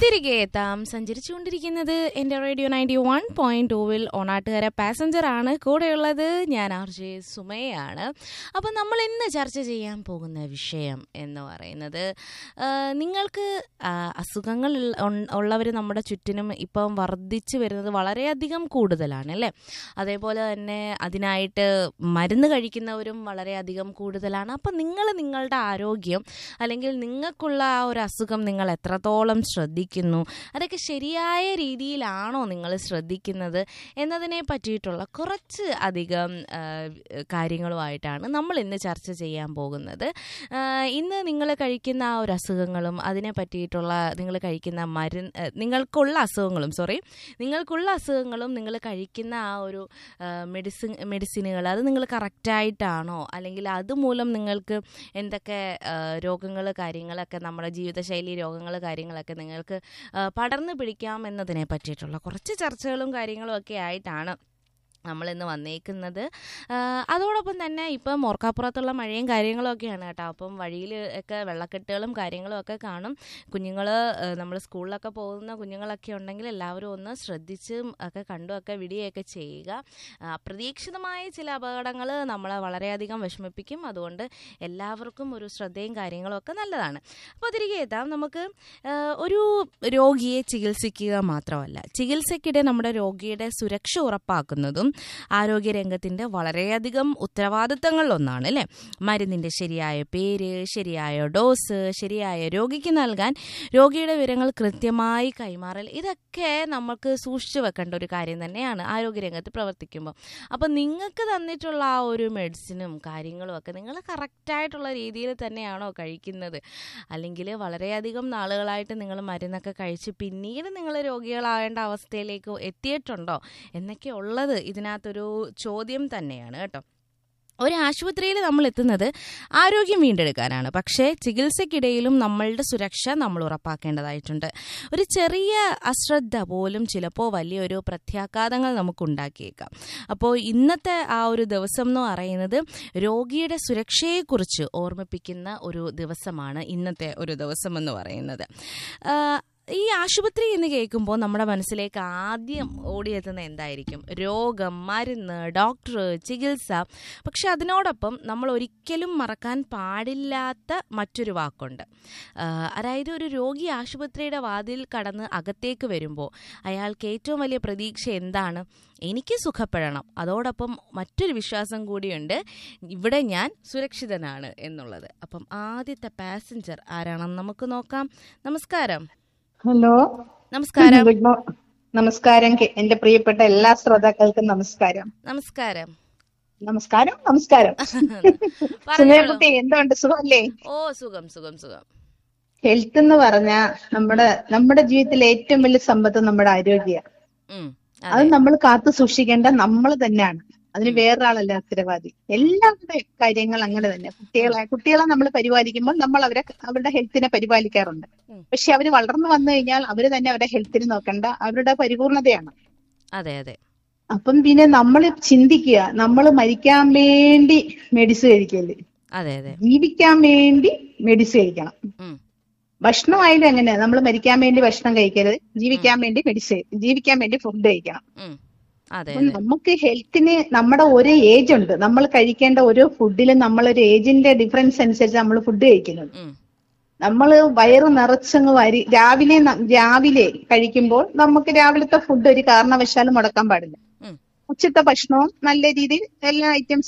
തിരികെ എത്താം സഞ്ചരിച്ചുകൊണ്ടിരിക്കുന്നത് എൻ്റെ റേഡിയോ നയൻറ്റി വൺ പോയിന്റ് ടൂവിൽ ഓണാട്ടുകര പാസഞ്ചർ ആണ് കൂടെയുള്ളത് ഞാൻ ആർ ജെ സുമയാണ് അപ്പം നമ്മൾ ഇന്ന് ചർച്ച ചെയ്യാൻ പോകുന്ന വിഷയം എന്ന് പറയുന്നത് ആ, നിങ്ങൾക്ക് ആ, അസുഖങ്ങൾ ഉള്ളവർ നമ്മുടെ ചുറ്റിനും ഇപ്പം വർദ്ധിച്ചു വരുന്നത് വളരെയധികം കൂടുതലാണ് അല്ലേ അതേപോലെ തന്നെ അതിനായിട്ട് മരുന്ന് കഴിക്കുന്നവരും വളരെയധികം കൂടുതലാണ് അപ്പം നിങ്ങൾ നിങ്ങളുടെ ആരോഗ്യം അല്ലെങ്കിൽ നിങ്ങൾക്കുള്ള ആ ഒരു അസുഖം നിങ്ങൾ എത്രത്തോളം ശ്രദ്ധിക്കുന്നു അതൊക്കെ ശരിയായ രീതിയിലാണോ നിങ്ങൾ ശ്രദ്ധിക്കുന്നത് എന്നതിനെ പറ്റിയിട്ടുള്ള കുറച്ച് അധികം ആ, കാര്യങ്ങളുമായിട്ടാണ് നമ്മൾ ഇന്ന് ചർച്ച ചെയ്യാൻ പോകുന്നത് ആ, ഇന്ന് നിങ്ങൾ കഴിക്കുന്ന ആ ഒരു അസുഖങ്ങളും അതിനെ പറ്റിയിട്ടുള്ള നിങ്ങൾ കഴിക്കുന്ന മരുന്ന് ആ, നിങ്ങൾക്കുള്ള അസുഖങ്ങളും സോറി നിങ്ങൾക്കുള്ള അസുഖങ്ങളും നിങ്ങൾ കഴിക്കുന്ന ആ ഒരു മെഡിസിൻ മെഡിസിനുകൾ അത് നിങ്ങൾ കറക്റ്റായിട്ടാണോ അല്ലെങ്കിൽ അതുമൂലം നിങ്ങൾക്ക് എന്തൊക്കെ രോഗങ്ങൾ കാര്യങ്ങളൊക്കെ നമ്മുടെ ജീവിതശൈലി രോഗങ്ങൾ കാര്യങ്ങളൊക്കെ നിങ്ങൾക്ക് ആ, പടർന്നു പിടിക്കാം എന്നതിനെ പറ്റിയിട്ടുള്ള കുറച്ച് ചർച്ചകളും കാര്യങ്ങളും ഒക്കെ ആയിട്ടാണ് നമ്മളിന്ന് വന്നേക്കുന്നത് ആ, അതോടൊപ്പം തന്നെ ഇപ്പം മോർക്കാപ്പുറത്തുള്ള മഴയും കാര്യങ്ങളും ഒക്കെയാണ് കേട്ടോ അപ്പം വഴിയിൽ ഒക്കെ വെള്ളക്കെട്ടുകളും കാര്യങ്ങളും ഒക്കെ കാണും കുഞ്ഞുങ്ങൾ നമ്മൾ സ്കൂളിലൊക്കെ പോകുന്ന കുഞ്ഞുങ്ങളൊക്കെ ഉണ്ടെങ്കിൽ എല്ലാവരും ഒന്ന് ശ്രദ്ധിച്ചും ഒക്കെ കണ്ടും ഒക്കെ വിടുകയൊക്കെ ചെയ്യുക ആ, അപ്രതീക്ഷിതമായ ചില അപകടങ്ങൾ നമ്മളെ വളരെയധികം വിഷമിപ്പിക്കും അതുകൊണ്ട് എല്ലാവർക്കും ഒരു ശ്രദ്ധയും കാര്യങ്ങളും ഒക്കെ നല്ലതാണ് അപ്പോൾ തിരികെ എത്താം നമുക്ക് ആ, ഒരു രോഗിയെ ചികിത്സിക്കുക മാത്രമല്ല ചികിത്സയ്ക്കിടെ നമ്മുടെ രോഗിയുടെ സുരക്ഷ ഉറപ്പാക്കുന്നതും ആരോഗ്യരംഗത്തിൻ്റെ വളരെയധികം ഉത്തരവാദിത്തങ്ങളിലൊന്നാണ് അല്ലേ മരുന്നിൻ്റെ ശരിയായ പേര് ശരിയായ ഡോസ് ശരിയായ രോഗിക്ക് നൽകാൻ രോഗിയുടെ വിവരങ്ങൾ കൃത്യമായി കൈമാറൽ ഇതൊക്കെ നമുക്ക് സൂക്ഷിച്ചു വെക്കേണ്ട ഒരു കാര്യം തന്നെയാണ് ആരോഗ്യരംഗത്ത് പ്രവർത്തിക്കുമ്പോൾ അപ്പോൾ നിങ്ങൾക്ക് തന്നിട്ടുള്ള ആ ഒരു മെഡിസിനും കാര്യങ്ങളും ഒക്കെ നിങ്ങൾ കറക്റ്റായിട്ടുള്ള രീതിയിൽ തന്നെയാണോ കഴിക്കുന്നത് അല്ലെങ്കിൽ വളരെയധികം നാളുകളായിട്ട് നിങ്ങൾ മരുന്നൊക്കെ കഴിച്ച് പിന്നീട് നിങ്ങൾ രോഗികളാവേണ്ട അവസ്ഥയിലേക്ക് എത്തിയിട്ടുണ്ടോ എന്നൊക്കെ ഉള്ളത് ഇതിനകത്തൊരു ചോദ്യം തന്നെയാണ് കേട്ടോ ഒരു ആശുപത്രിയിൽ നമ്മൾ എത്തുന്നത് ആരോഗ്യം വീണ്ടെടുക്കാനാണ് പക്ഷേ ചികിത്സയ്ക്കിടയിലും നമ്മളുടെ സുരക്ഷ നമ്മൾ ഉറപ്പാക്കേണ്ടതായിട്ടുണ്ട് ഒരു ചെറിയ അശ്രദ്ധ പോലും ചിലപ്പോൾ വലിയൊരു പ്രത്യാഘാതങ്ങൾ നമുക്കുണ്ടാക്കിയേക്കാം അപ്പോൾ ഇന്നത്തെ ആ ഒരു ദിവസം എന്ന് പറയുന്നത് രോഗിയുടെ സുരക്ഷയെക്കുറിച്ച് ഓർമ്മിപ്പിക്കുന്ന ഒരു ദിവസമാണ് ഇന്നത്തെ ഒരു ദിവസം എന്ന് പറയുന്നത് ആ, ഈ ആശുപത്രി എന്ന് കേൾക്കുമ്പോൾ നമ്മുടെ മനസ്സിലേക്ക് ആദ്യം ഓടിയെത്തുന്ന എന്തായിരിക്കും രോഗം മരുന്ന് ഡോക്ടർ ചികിത്സ പക്ഷെ അതിനോടൊപ്പം നമ്മൾ ഒരിക്കലും മറക്കാൻ പാടില്ലാത്ത മറ്റൊരു വാക്കുണ്ട് ആ, അതായത് ഒരു രോഗി ആശുപത്രിയുടെ വാതിൽ കടന്ന് അകത്തേക്ക് വരുമ്പോൾ അയാൾക്ക് ഏറ്റവും വലിയ പ്രതീക്ഷ എന്താണ് എനിക്ക് സുഖപ്പെടണം അതോടൊപ്പം മറ്റൊരു വിശ്വാസം കൂടിയുണ്ട് ഇവിടെ ഞാൻ സുരക്ഷിതനാണ് എന്നുള്ളത് അപ്പം ആദ്യത്തെ പാസഞ്ചർ ആരാണെന്ന് നമുക്ക് നോക്കാം നമസ്കാരം ഹലോ നമസ്കാരം ഗുഡ് മോ- നമസ്കാരം കെ- എന്റെ പ്രിയപ്പെട്ട എല്ലാ ശ്രോതാക്കൾക്കും നമസ്കാരം നമസ്കാരം നമസ്കാരം നമസ്കാരം പറഞ്ഞോളൂ സുമയക്കുട്ടി എന്തുണ്ട് സുഖമല്ലേ ഓ സുഖം സുഖം സുഖം ഹെൽത്ത് എന്ന് പറഞ്ഞാ നമ്മുടെ നമ്മുടെ ജീവിതത്തിലെ ഏറ്റവും വലിയ സമ്പത്ത് നമ്മുടെ ആരോഗ്യ ഉം, അത് അതെ നമ്മൾ കാത്തു സൂക്ഷിക്കേണ്ട നമ്മൾ തന്നെയാണ് അതിന് വേറൊരാളല്ല ഉത്തരവാദി എല്ലാവരുടെ കാര്യങ്ങൾ അങ്ങനെ തന്നെ കുട്ടികളെ കുട്ടികളെ നമ്മൾ പരിപാലിക്കുമ്പോൾ നമ്മൾ അവരെ അവരുടെ ഹെൽത്തിനെ പരിപാലിക്കാറുണ്ട് ഉം. പക്ഷെ അവര് വളർന്നു വന്നു കഴിഞ്ഞാൽ അവര് തന്നെ അവരുടെ ഹെൽത്തിന് നോക്കേണ്ട അവരുടെ പരിപൂർണതയാണ് അതെ അതെ അപ്പം പിന്നെ നമ്മൾ ചിന്തിക്കുക നമ്മൾ മരിക്കാൻ വേണ്ടി മെഡിസിൻ കഴിക്കല് അതെ അതെ ജീവിക്കാൻ വേണ്ടി മെഡിസിൻ കഴിക്കണം ഉം, ഭക്ഷണമായാലും എങ്ങനെയാ നമ്മൾ മരിക്കാൻ വേണ്ടി ഭക്ഷണം കഴിക്കരുത് ജീവിക്കാൻ വേണ്ടി മെഡിസിൻ ജീവിക്കാൻ വേണ്ടി ഫുഡ് കഴിക്കണം ഉം. അതെ അപ്പം അതെ നമുക്ക് ഹെൽത്തിന് നമ്മുടെ ഒരു ഏജ് ഉണ്ട് നമ്മൾ കഴിക്കേണ്ട ഓരോ ഫുഡിലും നമ്മളൊരു ഏജിന്റെ ഡിഫറൻസ് അനുസരിച്ച് നമ്മൾ ഫുഡ് കഴിക്കുന്നത് ഉം, നമ്മൾ വയറ് നിറച്ചങ്ങ് വരി രാവിലെ ന- രാവിലെ കഴിക്കുമ്പോൾ നമുക്ക് രാവിലത്തെ ഫുഡ് ഒരു കാരണവശാലും മുടക്കാൻ പാടില്ല ഉം. ഉച്ചത്തെ ഭക്ഷണവും നല്ല രീതിയിൽ എല്ലാ ഐറ്റംസ്